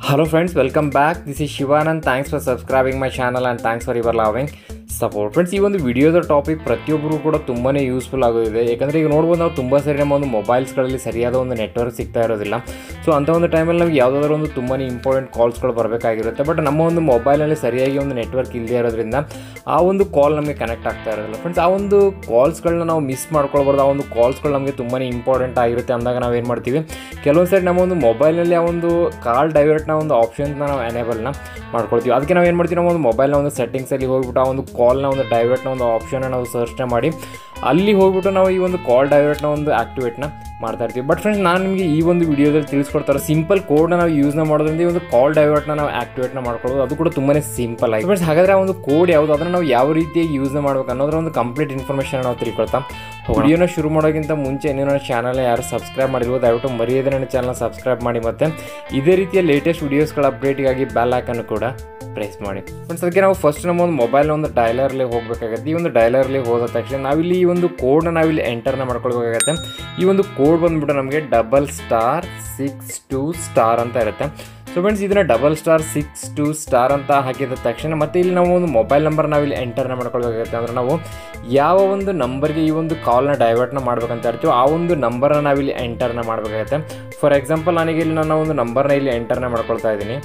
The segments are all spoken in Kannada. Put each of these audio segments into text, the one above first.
Hello friends, welcome back. This is Shivanand. Thanks for subscribing my channel and thanks for your loving support friends ಈ ಒಂದು ವಿಡಿಯೋದ ಟಾಪಿಕ್ ಪ್ರತಿಯೊಬ್ಬರು ಕೂಡ ತುಂಬಾ ಯೂಸ್ಫುಲ್ ಆಗೋದಿದೆ ಯಾಕಂದರೆ ಈಗ ನೋಡ್ಬೋದು ನಾವು ತುಂಬ ಸರಿ ನಮ್ಮ ಒಂದು ಮೊಬೈಲ್ಸ್ಗಳಲ್ಲಿ ಸರಿಯಾದ ಒಂದು ನೆಟ್ವರ್ಕ್ ಸಿಗ್ತಾ ಇರೋದಿಲ್ಲ ಸೊ ಅಂಥ ಒಂದು ಟೈಮಲ್ಲಿ ನಮಗೆ ಯಾವುದಾದ್ರೂ ಒಂದು ತುಂಬಾ ಇಂಪಾರ್ಟೆಂಟ್ ಕಾಲ್ಸ್ಗಳು ಬರಬೇಕಾಗಿರುತ್ತೆ ಬಟ್ ನಮ್ಮ ಒಂದು ಮೊಬೈಲಲ್ಲಿ ಸರಿಯಾಗಿ ಒಂದು ನೆಟ್ವರ್ಕ್ ಇಲ್ಲದೆ ಇರೋದ್ರಿಂದ ಆ ಒಂದು ಕಾಲ್ ನಮಗೆ ಕನೆಕ್ಟ್ ಆಗ್ತಾ ಇರೋದಿಲ್ಲ ಫ್ರೆಂಡ್ಸ್ ಆ ಒಂದು ಕಾಲ್ಸ್ಗಳನ್ನ ನಾವು ಮಿಸ್ ಮಾಡ್ಕೊಳ್ಬಾರ್ದು ಆ ಒಂದು ಕಾಲ್ಸ್ಗಳು ನಮಗೆ ತುಂಬಾ ಇಂಪಾರ್ಟೆಂಟ್ ಆಗಿರುತ್ತೆ ಅಂದಾಗ ನಾವು ಏನು ಮಾಡ್ತೀವಿ ಕೆಲವೊಂದು ಸರಿ ನಮ್ಮ ಒಂದು ಮೊಬೈಲ್ನಲ್ಲಿ ಆ ಒಂದು ಕಾಲ್ ಡೈವರ್ಟ್ನ ಒಂದು ಆಪ್ಷನ್ಸ್ನ ನಾವು ಎನೇಬಲ್ನ ಮಾಡ್ಕೊಳ್ತೀವಿ ಅದಕ್ಕೆ ನಾವು ಏನು ಮಾಡ್ತೀವಿ ನಾವು ಒಂದು ಮೊಬೈಲ್ನ ಒಂದು ಸೆಟ್ಟಿಂಗ್ಸಲ್ಲಿ ಹೋಗ್ಬಿಟ್ಟು ಆ ಒಂದು ಕಾಲ್ನ ಒಂದು ಡೈವರ್ಟ್ನ ಒಂದು ಆಪ್ಷನ್ನ ನಾವು ಸರ್ಚ್ನ ಮಾಡಿ ಅಲ್ಲಿ ಹೋಗ್ಬಿಟ್ಟು ನಾವು ಈ ಒಂದು ಕಾಲ್ ಡೈವರ್ಟ್ನ ಒಂದು ಆ್ಯಕ್ಟಿವೇಟ್ನ ಮಾಡ್ತಾ ಇರ್ತೀವಿ ಬಟ್ ಫ್ರೆಂಡ್ಸ್ ನಾನು ನಿಮಗೆ ಈ ಒಂದು ವಿಡಿಯೋದಲ್ಲಿ ತಿಳಿಸ್ಕೊಡ್ತಾರೆ ಸಿಂಪಲ್ ಕೋಡ್ನ ನಾವು ಯೂಸ್ನ ಮಾಡೋದ್ರಿಂದ ಈ ಒಂದು ಕಾಲ್ ಡೈವರ್ಟ್ನ ನಾವು ಆ್ಯಕ್ಟಿವೇಟ್ನ ಮಾಡ್ಕೊಳ್ಳೋದು ಅದು ಕೂಡ ತುಂಬಾ ಸಿಂಪಲ್ ಆಗಿ ಫ್ರೆಂಡ್ಸ್ ಹಾಗಾದರೆ ಆ ಒಂದು ಕೋಡ್ ಯಾವುದು ಅದನ್ನು ನಾವು ಯಾವ ರೀತಿಯಾಗಿ ಯೂಸ್ನ ಮಾಡ್ಬೇಕು ಅನ್ನೋದ್ರ ಒಂದು ಕಂಪ್ಲೀಟ್ ಇನ್ಫಾರ್ಮೇಷನ್ ನಾವು ತಿಳ್ಕೊಳ್ತಾ ವಿಡಿಯೋನ ಶುರು ಮಾಡೋಕ್ಕಿಂತ ಮುಂಚೆ ನೀವು ನನ್ನ ಚಾನಲ್ನ ಯಾರು ಸಬ್ಸ್ಕ್ರೈಬ್ ಮಾಡಿರ್ಬೋದು ದಯವಿಟ್ಟು ಮರೆಯದೆ ನನ್ನ ಚಾನಲ್ ಸಬ್ಸ್ಕ್ರೈಬ್ ಮಾಡಿ ಮತ್ತು ಇದೇ ರೀತಿಯ ಲೇಟೆಸ್ಟ್ ವಿಡಿಯೋಸ್ಗಳ ಅಪ್ಡೇಟಿಗಾಗಿ ಬೆಲ್ ಐಕನ್ನು ಕೂಡ ಪ್ರೆಸ್ ಮಾಡಿ ಫ್ರೆಂಡ್ಸ್ ಅದಕ್ಕೆ ನಾವು ಫಸ್ಟ್ ನಮ್ಮ ಒಂದು ಮೊಬೈಲ್ನ ಒಂದು ಡೈಲರ್ಲಿ ಹೋಗಬೇಕಾಗತ್ತೆ ಈ ಒಂದು ಡೈಲರ್ಲಿ ಹೋದ ತಕ್ಷಣ ನಾವಿಲ್ಲಿ ಈ ಒಂದು ಕೋಡ್ನ ನಾವಿಲ್ಲಿ ಎಂಟರ್ನ ಮಾಡ್ಕೊಳ್ಬೇಕಾಗತ್ತೆ ಈ ಒಂದು ಕೋಡ್ ಬಂದ್ಬಿಟ್ಟು ನಮಗೆ double star six two star ಅಂತ ಇರುತ್ತೆ ಸೊ ಫ್ರೆಂಡ್ಸ್ ಇದನ್ನು double star six two star ಅಂತ ಹಾಕಿದ ತಕ್ಷಣ ಮತ್ತೆ ಇಲ್ಲಿ ನಾವು ಒಂದು ಮೊಬೈಲ್ ನಂಬರ್ ನಾವಿಲ್ಲಿ ಎಂಟರ್ನ ಮಾಡ್ಕೊಳ್ಬೇಕಾಗುತ್ತೆ ಅಂದರೆ ನಾವು ಯಾವ ಒಂದು ನಂಬರ್ಗೆ ಈ ಒಂದು ಕಾಲ್ನ ಡೈವರ್ಟ್ನ ಮಾಡ್ಬೇಕಂತ ಇರ್ತೀವೋ ಆ ಒಂದು ನಂಬರ್ನ ನಾವಿಲ್ಲಿ ಎಂಟರ್ನ ಮಾಡಬೇಕಾಗುತ್ತೆ ಫಾರ್ ಎಕ್ಸಾಂಪಲ್ ನನಗೆ ಇಲ್ಲಿ ನನ್ನ ಒಂದು ನಂಬರ್ನ ಇಲ್ಲಿ ಎಂಟರ್ನ ಮಾಡ್ಕೊಳ್ತಾ ಇದ್ದೀನಿ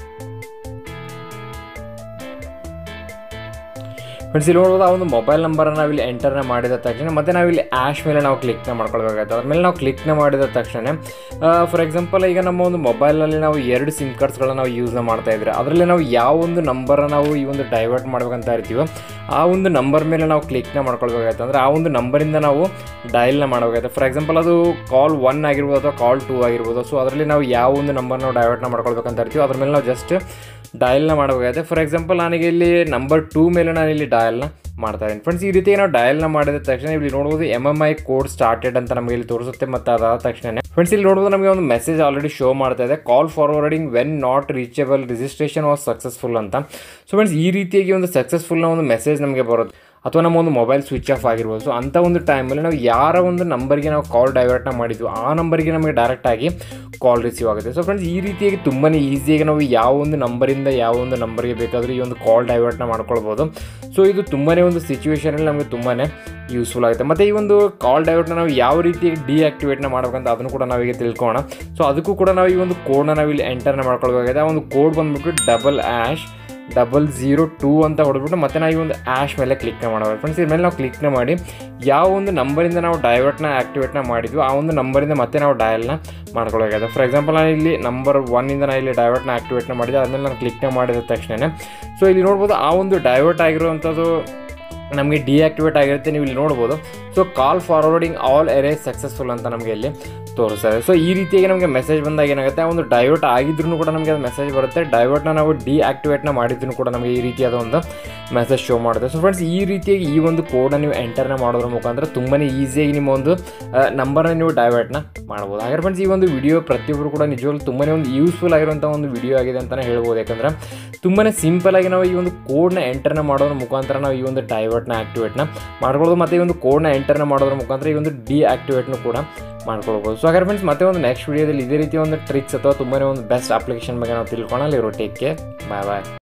ಫ್ರೆಂಡ್ಸ್ ಇಲ್ಲಿ ನೋಡ್ಬೋದು ಆ ಒಂದು ಮೊಬೈಲ್ ನಂಬರನ್ನು ನಾವಿಲ್ಲಿ ಎಂಟರ್ನ ಮಾಡಿದ ತಕ್ಷಣ ಮತ್ತೆ ನಾವಿಲ್ಲಿ ಆ್ಯಶ್ ಮೇಲೆ ನಾವು ಕ್ಲಿಕ್ನ ಮಾಡ್ಕೊಳ್ಬೇಕಾಗುತ್ತೆ ಅದ್ರ ಮೇಲೆ ನಾವು ಕ್ಲಿಕ್ನ ಮಾಡಿದ ತಕ್ಷಣ ಫಾರ್ ಎಕ್ಸಾಂಪಲ್ ಈಗ ನಮ್ಮ ಒಂದು ಮೊಬೈಲ್ನಲ್ಲಿ ನಾವು ಎರಡು ಸಿಮ್ ಕಾರ್ಡ್ಸ್ಗಳನ್ನ ನಾವು ಯೂಸ್ನ ಮಾಡ್ತಾ ಇದ್ರೆ ಅದರಲ್ಲಿ ನಾವು ಯಾವ ಒಂದು ನಂಬರನ್ನ ನಾವು ಈ ಒಂದು ಡೈವರ್ಟ್ ಮಾಡ್ಬೇಕಂತ ಇರ್ತೀವೋ ಆ ಒಂದು ನಂಬರ್ ಮೇಲೆ ನಾವು ಕ್ಲಿಕ್ನ ಮಾಡ್ಕೊಳ್ಬೇಕಾಗುತ್ತೆ ಅಂದರೆ ಆ ಒಂದು ನಂಬರಿಂದ ನಾವು ಡೈಲ್ನ ಮಾಡಬೇಕಾಗುತ್ತೆ ಫಾರ್ ಎಕ್ಸಾಂಪಲ್ ಅದು ಕಾಲ್ ಒನ್ ಆಗಿರ್ಬೋದು ಅಥವಾ ಕಾಲ್ ಟೂ ಆಗಿರ್ಬೋದು ಸೊ ಅದರಲ್ಲಿ ನಾವು ಯಾವ ಒಂದು ನಂಬರ್ ನಾವು ಡೈವರ್ಟ್ನ ಮಾಡ್ಕೊಳ್ಬೇಕಂತ ಇರ್ತೀವೋ ಅದ್ರ ಮೇಲೆ ನಾವು ಜಸ್ಟ್ ಡಯಲ್ನ ಮಾಡಬೇಕಾಗುತ್ತೆ ಫಾರ್ ಎಕ್ಸಾಂಪಲ್ ನನಗೆ ಇಲ್ಲಿ ನಂಬರ್ ಟೂ ಮೇಲೆ ನಾನು ಇಲ್ಲಿ ಡಯಲ್ನ ಮಾಡ್ತಾ ಇದ್ದೀನಿ ಫ್ರೆಂಡ್ಸ್ ಈ ರೀತಿ ನಾವು ಡಯಲ್ನ ಮಾಡಿದ ತಕ್ಷಣ ಇಲ್ಲಿ ನೋಡ್ಬೋದು M M I code started ಅಂತ ನಮಗೆ ಇಲ್ಲಿ ತೋರಿಸುತ್ತೆ ಮತ್ತು ಅದಾದ ತಕ್ಷಣ ಫ್ರೆಂಡ್ಸ್ ಇಲ್ಲಿ ನೋಡ್ಬೋದು ನಮಗೆ ಒಂದು ಮೆಸೇಜ್ ಆಲ್ರೆಡಿ ಶೋ ಮಾಡ್ತಾ ಇದೆ call forwarding when not reachable registration was successful ಅಂತ ಸೊ ಫ್ರೆಂಡ್ಸ್ ಈ ರೀತಿಯಾಗಿ ಒಂದು ಸಕ್ಸಸ್ಫುಲ್ನ ಒಂದು ಮೆಸೇಜ್ ನಮಗೆ ಬರೋದು ಅಥವಾ ನಮ್ಮ ಒಂದು ಮೊಬೈಲ್ ಸ್ವಿಚ್ ಆಫ್ ಆಗಿರ್ಬೋದು ಸೊ ಅಂಥ ಒಂದು ಟೈಮಲ್ಲಿ ನಾವು ಯಾರ ಒಂದು ನಂಬರ್ಗೆ ನಾವು ಕಾಲ್ ಡೈವರ್ಟ್ನ ಮಾಡಿದ್ವಿ ಆ ನಂಬರ್ಗೆ ನಮಗೆ ಡೈರೆಕ್ಟಾಗಿ ಕಾಲ್ ರಿಸೀವ್ ಆಗುತ್ತೆ ಸೊ ಫ್ರೆಂಡ್ಸ್ ಈ ರೀತಿಯಾಗಿ ತುಂಬಾ ಈಸಿಯಾಗಿ ನಾವು ಯಾವ ಒಂದು ನಂಬರಿಂದ ಯಾವ ಒಂದು ನಂಬರ್ಗೆ ಬೇಕಾದರೂ ಈ ಒಂದು ಕಾಲ್ ಡೈವರ್ಟ್ನ ಮಾಡ್ಕೊಳ್ಬೋದು ಸೊ ಇದು ತುಂಬಾ ಒಂದು ಸಿಚುವೇಷನಲ್ಲಿ ನಮಗೆ ತುಂಬಾ ಯೂಸ್ಫುಲ್ ಆಗುತ್ತೆ ಮತ್ತು ಈ ಒಂದು ಕಾಲ್ ಡೈವರ್ಟ್ನ ನಾವು ಯಾವ ರೀತಿಯಾಗಿ ಡಿಆಕ್ಟಿವೇಟ್ನ ಮಾಡ್ಬೇಕಂತ ಅದನ್ನು ಕೂಡ ನಾವೀಗ ತಿಳ್ಕೊಳ್ಳೋಣ ಸೊ ಅದಕ್ಕೂ ಕೂಡ ನಾವು ಈ ಒಂದು ಕೋಡ್ನ ನಾವು ಇಲ್ಲಿ ಎಂಟರ್ನ ಮಾಡ್ಕೊಳ್ಬೇಕಾಗಿದೆ ಆ ಒಂದು ಕೋಡ್ ಬಂದುಬಿಟ್ಟು double hash double zero two ಅಂತ ಹೊಡೆದ್ಬಿಟ್ಟು ಮತ್ತೆ ನಾವು ಈ ಒಂದು ಆ್ಯಶ್ ಮೇಲೆ ಕ್ಲಿಕ್ನ ಮಾಡಬೇಕು ಫ್ರೆಂಡ್ಸ್ ಇದ್ರ ಮೇಲೆ ನಾವು ಕ್ಲಿಕ್ನ ಮಾಡಿ ಯಾವ ಒಂದು ನಂಬರಿಂದ ನಾವು ಡೈವರ್ಟ್ನ ಆ್ಯಕ್ಟಿವೇಟ್ನ ಮಾಡಿದ್ವಿ ಆ ಒಂದು ನಂಬರಿಂದ ಮತ್ತೆ ನಾವು ಡಯಲ್ನ ಮಾಡ್ಕೊಳಕಾಗಿದೆ ಫಾರ್ ಎಕ್ಸಾಂಪಲ್ ನಾನು ಇಲ್ಲಿ ನಂಬರ್ ಒನ್ನಿಂದ ನಾನು ಇಲ್ಲಿ ಡೈವರ್ಟ್ನ ಆ್ಯಕ್ಟಿವೇಟ್ನ ಮಾಡಿದೆ ಆದಮೇಲೆ ನಾನು ಕ್ಲಿಕ್ನ ಮಾಡಿದ ತಕ್ಷಣ ಸೊ ಇಲ್ಲಿ ನೋಡ್ಬೋದು ಆ ಒಂದು ಡೈವರ್ಟ್ ಆಗಿರುವಂಥದ್ದು ನಮಗೆ ಡಿಆಕ್ಟಿವೇಟ್ ಆಗಿರುತ್ತೆ ನೀವು ಇಲ್ಲಿ ನೋಡ್ಬೋದು so call forwarding all are successful ಅಂತ ನಮಗೆ ಇಲ್ಲಿ ತೋರಿಸ್ತಾ ಇದೆ ಸೊ ಈ ರೀತಿಯಾಗಿ ನಮಗೆ ಮೆಸೇಜ್ ಬಂದಾಗ ಏನಾಗುತ್ತೆ ಆ ಒಂದು ಡೈವರ್ಟ್ ಆಗಿದ್ರೂ ಕೂಡ ನಮಗೆ ಅದು ಮೆಸೇಜ್ ಬರುತ್ತೆ ಡೈವರ್ಟ್ನ ನಾವು ಡಿಆಕ್ಟಿವೇಟ್ನ ಮಾಡಿದ್ರು ಕೂಡ ನಮಗೆ ಈ ರೀತಿಯಾದ ಒಂದು ಮೆಸೇಜ್ ಶೋ ಮಾಡುತ್ತೆ ಸೊ ಫ್ರೆಂಡ್ಸ್ ಈ ರೀತಿಯಾಗಿ ಈ ಒಂದು ಕೋಡನ್ನ ನೀವು ಎಂಟರ್ನ ಮಾಡೋದ್ರ ಮುಖಾಂತರ ತುಂಬಾ ಈಸಿಯಾಗಿ ನಿಮ್ಮ ಒಂದು ನಂಬರ್ನ ನೀವು ಡೈವರ್ಟ್ನ ಮಾಡ್ಬೋದು ಹಾಗಾದ್ರೆ ಫ್ರೆಂಡ್ಸ್ ಈ ಒಂದು ವಿಡಿಯೋ ಪ್ರತಿಯೊಬ್ಬರು ಕೂಡ ನಿಜವಾಗ್ಲೂ ತುಂಬಾ ಒಂದು ಯೂಸ್ಫುಲ್ ಆಗಿರುವಂಥ ಒಂದು ವಿಡಿಯೋ ಆಗಿದೆ ಅಂತಲೇ ಹೇಳ್ಬೋದು ಯಾಕಂದರೆ ತುಂಬಾ ಸಿಂಪಲ್ ಆಗಿ ನಾವು ಈ ಒಂದು ಕೋಡ್ನ ಎಂಟರ್ನ ಮಾಡೋದ್ರ ಮುಖಾಂತರ ನಾವು ಈ ಒಂದು ಡೈವರ್ಟ್ನ ಆ್ಯಕ್ಟಿವೇಟ್ನ ಮಾಡ್ಕೊಳ್ಳೋದು ಮತ್ತು ಈ ಒಂದು ಕೋಡ್ನ ಎಂಟರ್ನ ಮಾಡೋದ್ರ ಮುಖಾಂತರ ಈ ಒಂದು ಡಿಆಕ್ಟಿವೇಟ್ನು ಕೂಡ ಮಾಡ್ಕೊಳ್ಬೋದು ಸೊ ಹಾಗಾದ್ರೆ ಫ್ರೆಂಡ್ಸ್ ಮತ್ತೆ ಒಂದು ನೆಕ್ಸ್ಟ್ ವಿಡಿಯೋದಲ್ಲಿ ಇದೇ ರೀತಿಯ ಒಂದು ಟ್ರಿಕ್ಸ್ ಅಥವಾ ತುಂಬಾ ಒಂದು ಬೆಸ್ಟ್ ಅಪ್ಲಿಕೇಶನ್ ಬಗ್ಗೆ ನಾವು ತಿಳ್ಕೊಳ್ಳೋಣ ಇರೋ ಟೇಕ್ ಕೇರ್ ಬಾಯ್ ಬಾಯ್